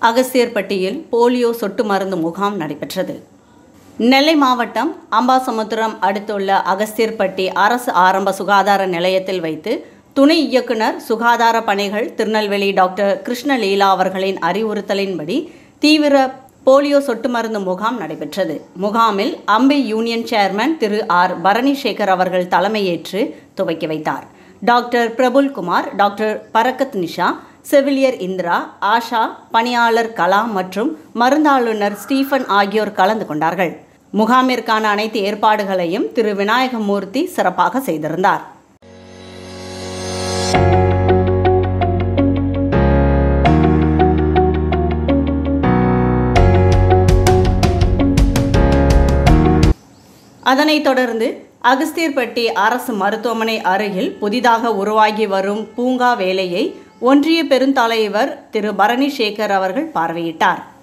அகஸ்தியர்பட்டியில் polio சொட்டு மருந்து முகாம் நடைபெற்றது நெல்லை மாவட்டம் அம்பாசமுத்திரம் அடுத்துள்ள அகஸ்தியர்பட்டி அரசு ஆரம்ப சுகாதார நிலையத்தில் வைத்து துணை இயக்குனர் சுகாதார பணிகள் திருநெல்வேலி டாக்டர் கிருஷ்ணலீலா அவர்களின் அறிவுறுத்தலின்படி தீவிர போலியோ சொட்டு மருந்து முகாம் நடைபெற்றது முகாமில் அம்பை யூனியன் சேர்மன் திரு ஆர் பரணிசேகர் அவர்கள் தலைமையேற்று துவக்கி வைத்தார் டாக்டர் பிரபுல்குமார் டாக்டர் பரக்கத் நிஷா செவிலியர் இந்திரா ஆஷா பணியாளர் கலா மற்றும் மருந்தாளுநர் ஸ்டீஃபன் ஆகியோர் கலந்து கொண்டார்கள் முகாமிற்கான அனைத்து ஏற்பாடுகளையும் திரு விநாயகமூர்த்தி சிறப்பாக செய்திருந்தார் அதனைத் தொடர்ந்து அகஸ்தியர்பட்டி அரசு மருத்துவமனை அருகில் புதிதாக உருவாகி வரும் பூங்கா வேலையை ஒன்றிய பெருந்தலைவர் திரு பரணி சேகர் அவர்கள் பார்வையிட்டார்